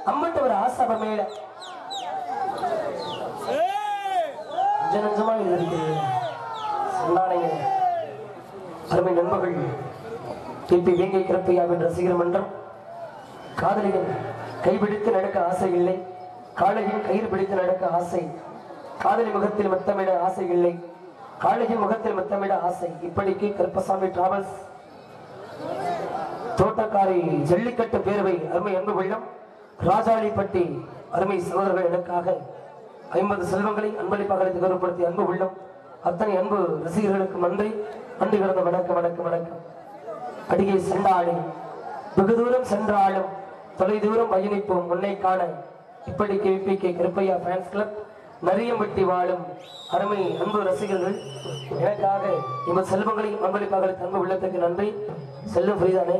அம்மட்டு ஒரு ஆசப மேல கொஞ்ச நஞ்சமா இது இருக்கு சொன்னானே அருமை நண்பர்கள் டிபி வேங்கை கிரப்பையாவின் ரசிகர் மன்றம் காதலிகள் கைபிடித்து நடக்க ஆசை இல்லை காளையின் கயிறு பிடித்து நடக்க ஆசை காதலி முகத்தில் முத்தமிட ஆசை இல்லை காளையின் முகத்தில் முத்தமிட ஆசை இப்படிக்கு கருப்பசாமி டிராவல்ஸ் தோட்டக்காரி ஜல்லிக்கட்டு பேரவை அருமை அன்பு வெள்ளம் ராஜாளிப்பட்டி அருமை சகோதரர்கள் எனக்காக ஐம்பது செல்வங்களை அன்பளிப்பாக அளித்து கௌரவப்படுத்திய அன்பு உள்ளம் அத்தனை அன்பு ரசிகர்களுக்கு நன்றி நன்றி கிடந்த வணக்கம் வணக்கம் வணக்கம் அடிகை சென்றாடி வெகு தூரம் சென்றாலும் தொலை தூரம் பயணிப்போம் உன்னை காண இப்படி KP K Karuppaiya fans club Nariyampatti வாழும் அருமை அன்பு ரசிகர்கள் எனக்காக இந்த செல்வங்களை அன்பளிப்பாக அளித்த அன்பு உள்ளத்துக்கு நன்றி செல்லும் ஃப்ரீதானே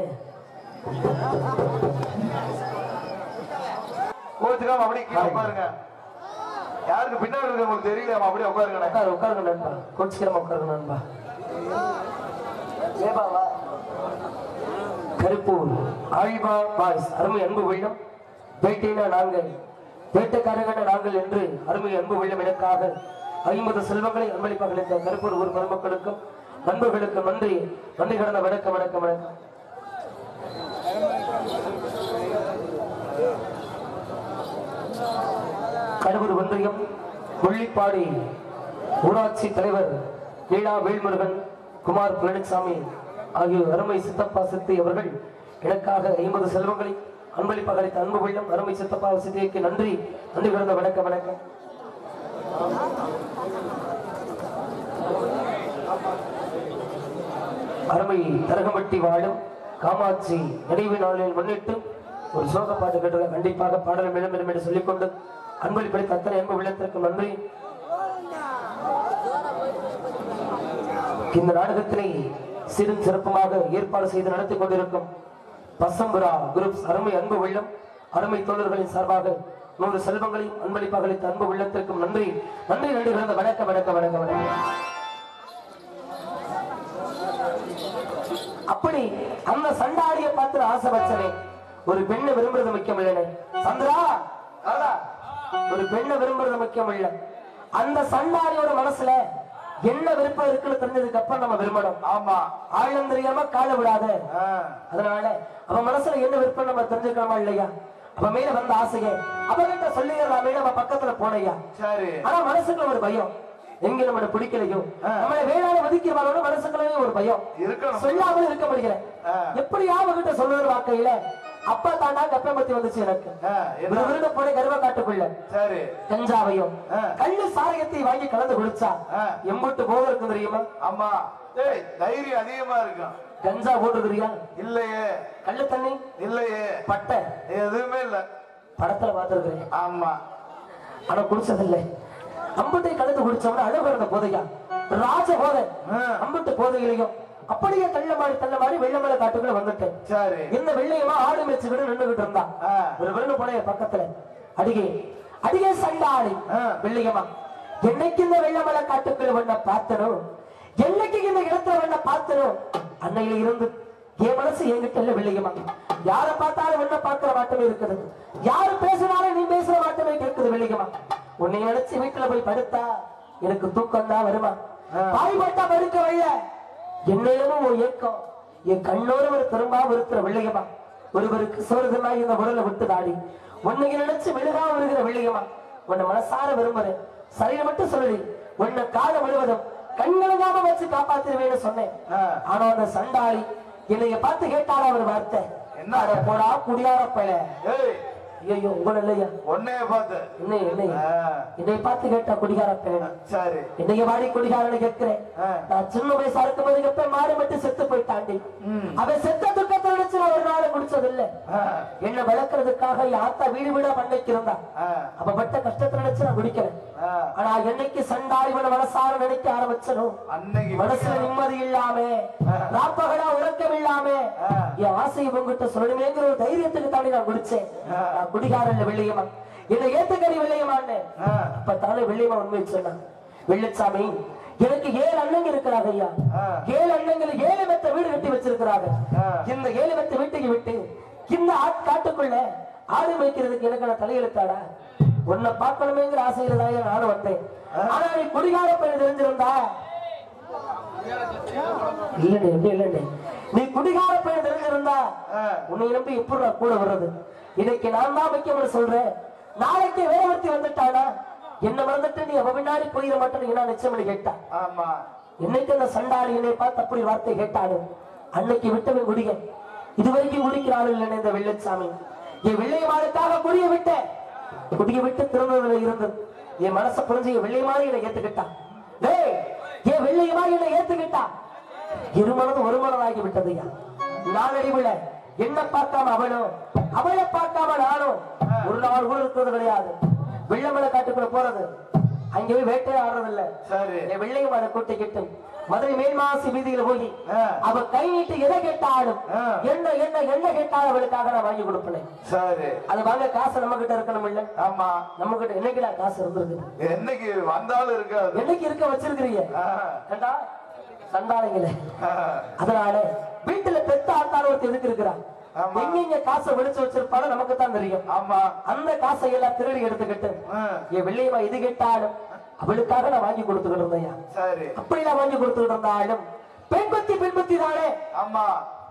கோச்சுக்காம அப்படியே கீழே உட்காருங்க யாருக்கு பின்னாடி இருக்கு உங்களுக்கு தெரியல அப்படியே உட்காருங்க உட்காரு உட்காருங்க நண்பா கோச்சிக்கிறமா உட்காருங்க நண்பா ஏபாவா கருப்பூர் ஆழிபா பாய்ஸ் அருமை அன்பு வெள்ளம் வேட்டையினா நாங்கள் வேட்டைக்காரர்கள நாங்கள் என்று அருமை அன்பு வெள்ளம் எனக்காக ஐம்பது செல்வங்களை அன்பளிப்பாக அளித்த கருப்பூர் ஊர் பெருமக்களுக்கும் நண்பர்களுக்கும் நன்றி நன்றி கடந்த வணக்கம் வணக்கம் வணக்கம் கடவுர் ஒன்றியம் முள்ளிப்பாடி ஊராட்சி தலைவர் லீலா வேல்முருகன் குமார் பழனிசாமி ஆகிய அருமை சித்தப்பா சித்தி அவர்கள் எனக்காக ஐம்பது செல்வங்களை அன்பளிப்பாக அளித்த அன்பு வெள்ளம் அருமை சித்தப்பா சித்திக்கு நன்றி நன்றி கிடந்த வணக்கம் வணக்கம் அருமை தரகம்பட்டி வாழும் காமாட்சி நினைவு நாளில் முன்னிட்டு ஒரு சோக பாட்டு கேட்டு கண்டிப்பாக பாடல் மேலும் மேலும் என்று சொல்லிக்கொண்டு அன்பளிப்பளித்த அத்தனை அன்பு உள்ளத்திற்கு நன்றி இந்த நாடகத்தினை சிறும் சிறப்புமாக ஏற்பாடு செய்து நடத்தி கொண்டிருக்கும் பசம்புரா குரூப்ஸ் அருமை அன்பு உள்ளம் அருமை தோழர்களின் சார்பாக நூறு செல்வங்களையும் அன்பளிப்பாக அளித்த அன்பு உள்ளத்திற்கும் நன்றி நன்றி நன்றி கலந்த வணக்கம் வணக்கம் வணக்கம் வணக்கம் அப்படி அந்த சண்டாடிய பார்த்து ஆசை வச்சனே ஒரு பெண்ணை விரும்புறது முக்கியம் இல்லனே சந்திரா அடடா. ஒரு பெண்ணை விரும்புறது முக்கியம் இல்ல அந்த சண்டாடியோட மனசுல என்ன விருப்பம் இருக்குன்னு தெரிஞ்சதுக்கு அப்புறம் நம்ம விரும்பணும் ஆமா ஆழம் தெரியாம காலை விடாத ஆ. அதனால அவன் மனசுல என்ன விருப்பம் நம்ம தெரிஞ்சுக்கலாமா இல்லையா அவ மேல வந்த ஆசையை அவகிட்ட சொல்லிடலாமே நம்ம பக்கத்துல போனையா சரி ஆனா மனசுக்குள்ள ஒரு பயம் எங்க நம்மள பிடிக்கலையோ ஆ. நம்மளை வேளாண் ஒதுக்கிறவாளோட மனசுக்குள்ளவே ஒரு பயம் இருக்கணும் சொல்லாமல் இருக்க முடிகிறேன் ஆ. எப்படி அவகிட்ட சொல்லுற வாக்கையில அப்பா தாண்டா கப்பை பத்தி வந்துச்சு எனக்கு ஆ, என்ன? ஒரு விருத போன கருவ காட்டுக்குள்ள சரி கஞ்சாவையும் ஆ. கள்ளு சாரயத்தை வாங்கி கலந்து குடிச்சா ஆ. எம்புட்டு போக இருக்கும் தெரியுமா ஆமா ஏய் தைரியம் அதிகமா இருக்கும் கஞ்சா போட்டுக்கிறியா இல்லையே கள்ளு தண்ணி இல்லையே பட்டை எதுவுமே இல்ல படத்துல பார்த்திருக்கிறேன் ஆமா ஆனா குடிச்சதில்லை அம்பட்டை கலந்து குடிச்சவன அழகு இருந்த போதையா ராஜ போதை ஆ. அம்பட்டு போதையிலையும் அப்படியே தள்ள மாறி தள்ள மாறி வெள்ளமலை காட்டுக்குள்ள வந்துட்டேன் சரி இந்த வெள்ளையமா ஆடு மேய்ச்சிக்கிட்டு நின்றுகிட்டு இருந்தா ஆ. ஒரு விருந்து போனைய பக்கத்துல அடிகே அடிகே சண்டாளி ஆ. வெள்ளையம்மா என்னைக்கு இந்த வெள்ளமலை காட்டுக்குள்ள ஒன்ன பார்த்தனோ என்னைக்கு இந்த இடத்துல ஒன்ன பார்த்தனோ அன்னையில இருந்து என் மனசு என்கிட்ட இல்ல வெள்ளையம்மா யார பார்த்தாலும் ஒன்ன பார்க்கிற மாட்டமே இருக்குது யாரு பேசினாலும் நீ பேசுற மாட்டமே கேட்குது வெள்ளையம்மா உன்னை நினைச்சு வீட்டுல போய் படுத்தா எனக்கு தூக்கம் தான் வருமா பாய் பட்டா படுக்க வைய என்னையும் ஒரு ஏக்கம் என் கண்ணோடு ஒரு திரும்பா இருக்கிற வெள்ளையம்மா ஒருவருக்கு சோறுதனாய் இந்த உடலை விட்டு தாடி உன்னை நினைச்சு மெழுகா வருகிற வெள்ளையம்மா உன்னை மனசார விரும்புறேன் சரியை மட்டும் சொல்லி உன்னை காலம் முழுவதும் கண்களுக்காம வச்சு காப்பாத்திருவேன்னு சொன்னேன் ஆ. ஆனா அந்த சண்டாளி என்னைய பார்த்து கேட்டாரா ஒரு வார்த்தை என்ன? அட போடா குடியார பையல ஏய் ஐயோ உங்களை இல்லையா உன்னைய பார்த்து என்ன என்னை ஆ, என்னை பார்த்து கேட்டா குடிகார பையன சரி என்னைய வாடி குடிகாரன்னு கேட்கிறேன் ஆ. நான் சின்ன வயசா இருக்கும்போது எப்ப மாறி மட்டும் செத்து போயிட்டாண்டி ம். அவன் செத்த துக்கத்தை நினைச்சு நான் ஒரு நாள் குடிச்சதில்லை ஆ, என்ன வளர்க்கறதுக்காக என் ஆத்தா வீடு வீடா பண்ணைக்கு இருந்தா ஆ, அப்ப பட்ட கஷ்டத்தை நினைச்சு நான் குடிக்கிறேன் ஆ. ஆனா என்னைக்கு சண்டாளி இவனை மனசார நினைக்க ஆரம்பிச்சனோ அன்னைக்கு மனசுல நிம்மதி இல்லாம ராப்பகலா உறக்கம் இல்லாம ஆ. என் ஆசை உங்ககிட்ட சொல்லணுமேங்கிற ஒரு தைரியத்துக்கு தாண்டி நான் குடிச்சேன் ஆ. நான் குடிகாரன் வெள்ளையம்மா என்னை ஏத்துக்கறி வெள்ளையம்மான்னு ஆ, அப்ப தானே வெள்ளையம்மா உண்மை சொன்னான் வெள்ளச்சாமி எனக்கு ஏழு அண்ணங்க இருக்கிறாங்க ஐயா ஆ. ஏழு அண்ணங்கள் ஏழு மெத்த வீடு கட்டி வச்சிருக்கிறாங்க ஆ. இந்த ஏழு மெத்த வீட்டுக்கு விட்டு இந்த ஆட் காட்டுக்குள்ள ஆடு மேய்க்கிறதுக்கு எனக்கு நான் தலையெழுத்தாடா உன்னை பார்க்கணுமேங்கிற ஆசையில தான் நானும் வந்தேன் ஆனா நீ குடிகார பையன் தெரிஞ்சிருந்தா இல்லண்ணே இல்ல இல்லண்ணே நீ குடிகார பையன் தெரிஞ்சிருந்தா ஆ. உன்னை நம்பி எப்படி நான் கூட வர்றது இன்னைக்கு நான் தான் முக்கியம்னு சொல்றேன் நாளைக்கு வேலைவர்த்தி வந்துட்டானா என்ன மறந்துட்டு நீ அவ பின்னாடி போயிட மாட்டேன்னு நான் நிச்சயம் கேட்டா ஆமா என்னைக்கு அந்த சண்டாளி என்னை பார்த்து அப்படி வார்த்தை கேட்டானு அன்னைக்கு விட்டவன் குடிக இதுவரைக்கும் குடிக்கிறாள் இல்லைன்னு இந்த வெள்ளச்சாமி என் வெள்ளையமானுக்காக குடிய விட்டேன் குடிய விட்டு திரும்பதுல இருந்தது என் மனசை புரிஞ்சு என் வெள்ளையமானி என்னை ஏத்துக்கிட்டான் டேய் என் வெள்ளையமானி என்னை ஏத்துக்கிட்டா இருமனது ஒரு மனதாகி விட்டதுயா நாளடைவுல என்ன பார்க்காம அவனும் அவளை பார்க்காம நானும் ஒரு நாள் கூட இருக்கிறது கிடையாது வெள்ளமலை காட்டுக்குள்ள போறது அங்கே போய் வேட்டையாடுறது இல்ல சரி என் வெள்ளையமான கூட்டிக்கிட்டு மதுரை மேல்மாசி வீதியில போய் ஆ. அவ கை நீட்டு எதை கேட்டாலும் ஆ. என்ன என்ன என்ன கேட்டாலும் அவளுக்காக நான் வாங்கி கொடுப்பேன் சரி அது வாங்க காசு நம்ம கிட்ட இருக்கணும் இல்ல ஆமா நம்ம கிட்ட என்னைக்குடா காசு இருந்திருக்கு என்னைக்கு வந்தாலும் இருக்காது என்னைக்கு இருக்க வச்சிருக்கிறீங்க ஆ, கண்டா சண்டாளைங்களே ஆ, அதனால வீட்டுல பெத்த ஆத்தாள் ஒருத்தர் எதுக்கு இருக்கிறான் ஆமா. எங்கெங்க காசை விழிச்சு வச்சிருப்பாலும் நமக்கு தான் தெரியும் ஆமா அந்த காசை எல்லாம் திருடி எடுத்துக்கிட்டு ஆ, என் வெள்ளையம்மா இது கேட்டாலும் அவளுக்காக நான் வாங்கி கொடுத்துக்கிட்டு இருந்தேன் சரி அப்படி நான் வாங்கி கொடுத்துக்கிட்டு இருந்தாலும் பெண் பத்தி பெண் பத்தி தானே ஆமா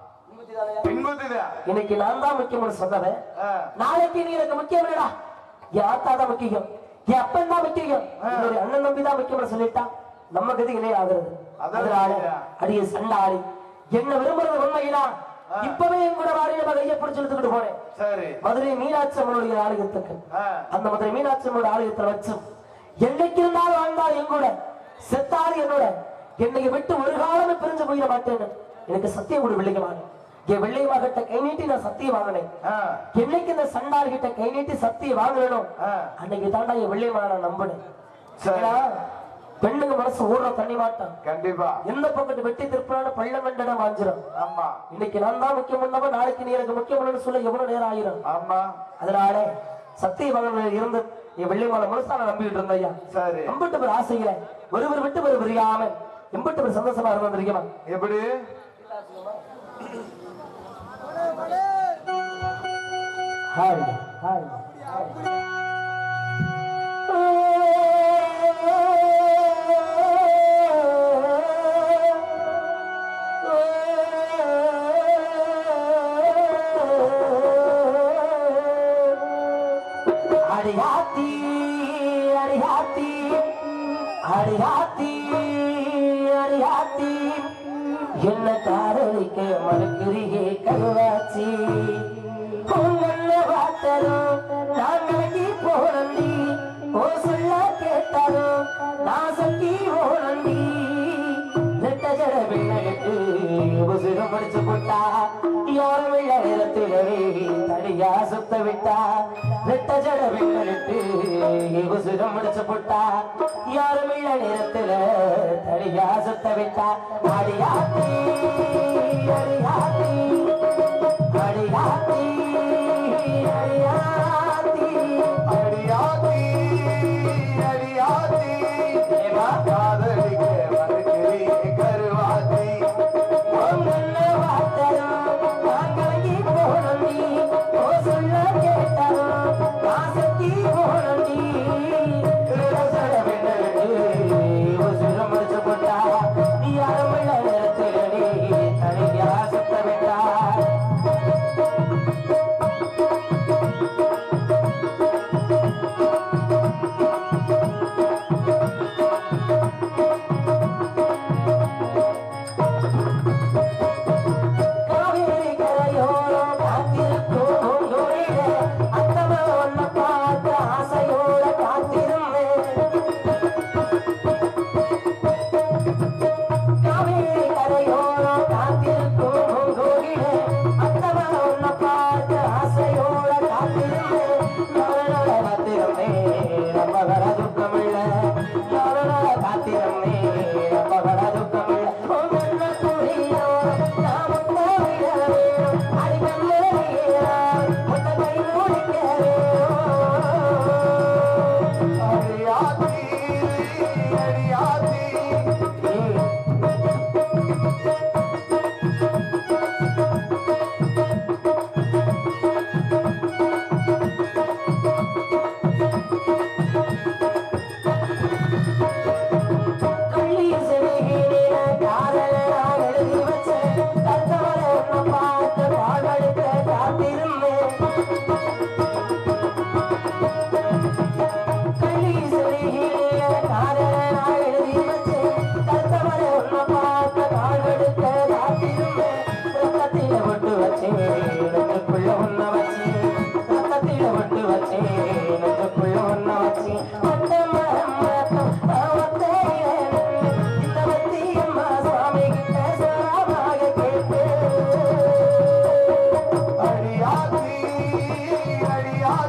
பின்புத்திதான் இன்னைக்கு நான் தான் முக்கியம்னு சொன்னவன் ஆ, நாளைக்கு நீ எனக்கு முக்கியம் இல்லடா என் ஆத்தா தான் முக்கியம் என் அப்பன் தான் முக்கியம் என்னுடைய அண்ணன் நம்பி தான் முக்கியம்னு சொல்லிட்டா நம்ம கதி இணை ஆகுறது அதான் அதனால சரியா. அடிய சண்டாடி என்ன விரும்புறது உண்மையினா இப்பவே என் கூட வாரி நம்ம கையை பிடிச்சு இழுத்துக்கிட்டு போறேன் சரி மதுரை மீனாட்சி அம்மனுடைய ஆலயத்துக்கு ஆ, அந்த மதுரை மீனாட்சி அம்மனுடைய ஆலயத்துல வச்சு என்னைக்கு இருந்தாலும் வாழ்ந்தால் என் கூட செத்தாலும் என்னோட என்னை விட்டு ஒரு காலமும் பிரிஞ்சு போயிட மாட்டேன்னு எனக்கு சத்தியம் கொடு வெள்ளையமான என் வெள்ளையமாகிட்ட கை நீட்டி நான் சத்தியம் வாங்கினேன் ஆ, என்னைக்கு இந்த சண்டால் கிட்ட கை நீட்டி சத்தியம் வாங்கணும் ஆ, அன்னைக்கு தாண்டா என் வெள்ளையமான நான் நம்பினேன் சரி. ஏன்னா, பெண்ணுங்க மனசு ஊர்ற தண்ணி மாட்டான் கண்டிப்பா எந்த பக்கத்து வெட்டி திருப்பினாலும் பள்ளம் கண்டடம் வாஞ்சிரும் ஆமா இன்னைக்கு நான் தான் முக்கியம் பண்ணவன் நாளைக்கு நீ எனக்கு முக்கியம் சொல்ல எவ்வளவு நேரம் ஆயிரும் ஆமா அதனால சத்திய மகன் இருந்து என் வெள்ளைமலை முழுசா நான் நம்பிட்டு இருந்தையா சரி எம்பிட்டு பேர் ஆசையில ஒருவர் விட்டு ஒரு பிரியாம எம்பிட்டு பேர் சந்தோஷமா இருந்து வந்திருக்கமா எப்படி ஹாய் ஹாய் அடியாத்தி அடியாத்தி அடியாத்தி அடியாத்தி என்ன காதலிக்க மறுக்கிறியே கருவாச்சி உன்ன பார்த்தரும் நான் விலகி போனண்டி ஓ சொல்ல கேட்டாலும் நான் சக்கி போனண்டி ரெட்ட ஜட பின்னடிட்டு உசுறு படிச்சு போட்டா யாரும் இல்ல நிலத்திலவே தனியா சுத்த விட்டா ரெட்ட ஜட பின்னடிட்டு உசுறு முடிச்சு போட்டா யாரும் இல்ல நிலத்தில தனியா சுத்த விட்டா அடியாத்தி அடியாத்தி அடியாத்தி அடியாத்தி அடியாத்தி அடியாத்தி ஏமா காதலிக்க மறுக்கிறீ கருவாத்தி ஒன்னுள்ள வார்த்தரும் நான் கலங்கி போனண்டி ஓ சொல்ல கேட்டாலும் ஆசைக்கு போனண்டி ரசன பின்னடி உசுர மறைச்சு போட்டா நீ அறமுள்ள நேரத்தில் நீ தனியா சுத்த விட்டா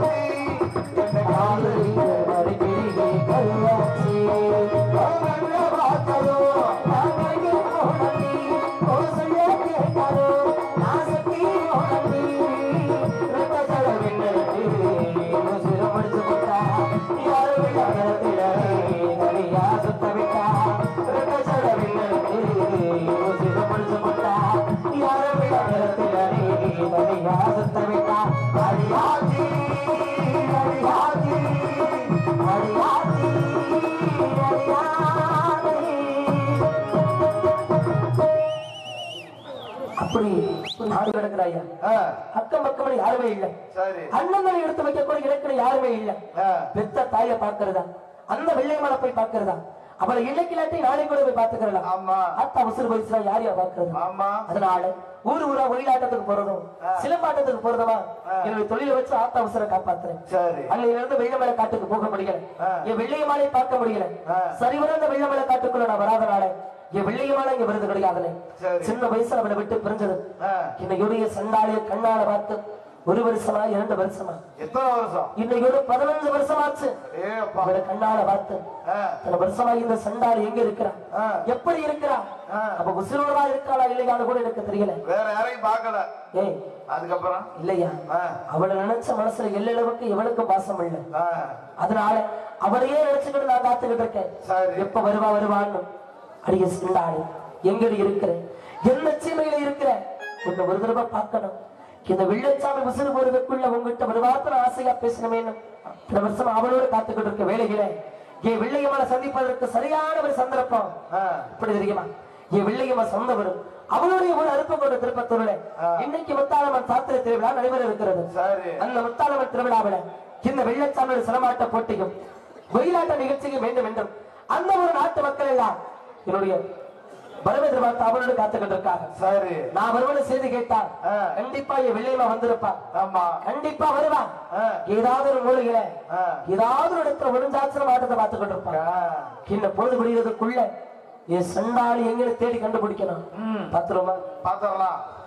அப்படி நாடு கிடக்குறாயா ஆ, அக்கம் பக்கம் யாருமே இல்லை சரி அண்ணங்களை எடுத்து வைக்க கூட இலக்கண யாருமே இல்லை ஆ, பெத்த தாயை பார்க்கிறதா அந்த வெள்ளை மலை போய் பார்க்கிறதா அவளை இன்னைக்கு இல்லாட்டி நாளை கூட போய் பார்த்துக்கிறலாம் ஆமா அத்தா உசுறு வயசுல யார் யார் பார்க்கறது ஆமா அதனால ஊர் ஊரா ஒயிலாட்டத்துக்கு போறதும் சிலம்பாட்டத்துக்கு போறதுமா என்னுடைய தொழிலை வச்சு ஆத்தா உசுரை காப்பாத்துறேன் சரி அன்னையில இருந்து வெள்ளமலை காட்டுக்கு போக முடியல ஆ. என் வெள்ளையமாலை பார்க்க முடியல ஆ. சரிவர அந்த வெள்ளமலை காட்டுக்குள்ள நான் வராதனால என் வெள்ளையமாலை இங்க வருது கிடையாதுல சரி. சின்ன வயசுல அவளை விட்டு பிரிஞ்சது ஆ, இன்னையோடைய சண்டாளிய கண்ணால பார்த்து ஒரு வருஷமா இரண்டு வருஷமா எத்தனை வருஷம் இன்னையோட பதினஞ்சு வருஷமாச்சு ஏ அப்பா அவளை கண்ணால பார்த்து ஆ, இத்தனை வருஷமா இந்த சண்டாளி எங்க இருக்கிறா ஆ, எப்படி இருக்கிறா ஆ. அப்ப உசுரோடா இருக்காளா இல்லையான்னு கூட எனக்கு தெரியல வேற யாரையும் பார்க்கல ஏய் அதுக்கப்புறம் இல்லையா ஆ, அவளை நினைச்ச மனசுல எல்லளவுக்கு எவனுக்கும் பாசம் இல்லை ஆ, அதனால அவளையே நினைச்சுக்கிட்டு நான் காத்துக்கிட்டு இருக்கேன் சரி எப்ப வருவா வருவான்னு அடிய சிந்தாடு எங்கடி இருக்கிற எந்த சீமையில இருக்கிற உன்னை ஒரு தடவை பார்க்கணும் இந்த வெள்ளச்சாமி விசிறு போறதுக்குள்ள உங்ககிட்ட ஒரு வார்த்தை நான் ஆசையா பேசணுமேனு இந்த வருஷம் அவளோட காத்துக்கிட்டு இருக்க வேலையில என் வெள்ளையம்மனை சந்திப்பதற்கு சரியான ஒரு சந்தர்ப்பம் ஆ, எப்படி தெரியுமா என் வெள்ளையம்மா சொந்த வரும் அவளுடைய ஒரு அருப்பக்கோட்டை திருப்பத்தூர்ல இன்னைக்கு முத்தாளம்மன் சாத்திர திருவிழா நடைபெற இருக்கிறது சரி அந்த முத்தாளம்மன் திருவிழாவில இந்த வெள்ளச்சாமியோட சிலமாட்ட போட்டியும் ஒயிலாட்ட நிகழ்ச்சியும் வேண்டும் என்றும் அந்த ஒரு நாட்டு மக்கள் எல்லாம் என்னுடைய வரவு எதிர்பார்த்து அவளோடு காத்துக்கிட்டு இருக்காங்க சரி நான் வருவனு செய்தி கேட்டா ஆ. கண்டிப்பா என் வெள்ளையம்மா வந்திருப்பா ஆமா கண்டிப்பா வருவா ஆ, ஏதாவது ஒரு மூலையில ஆ, ஏதாவது ஒரு இடத்துல ஒளிஞ்சாச்சும் ஆட்டத்தை பார்த்துக்கிட்டு இருப்பான் ஆ, இந்த பொழுது முடிகிறதுக்குள்ள என் சண்டாளி எங்களை தேடி கண்டுபிடிக்கணும் ம், பத்திரமா பாத்திரலாம்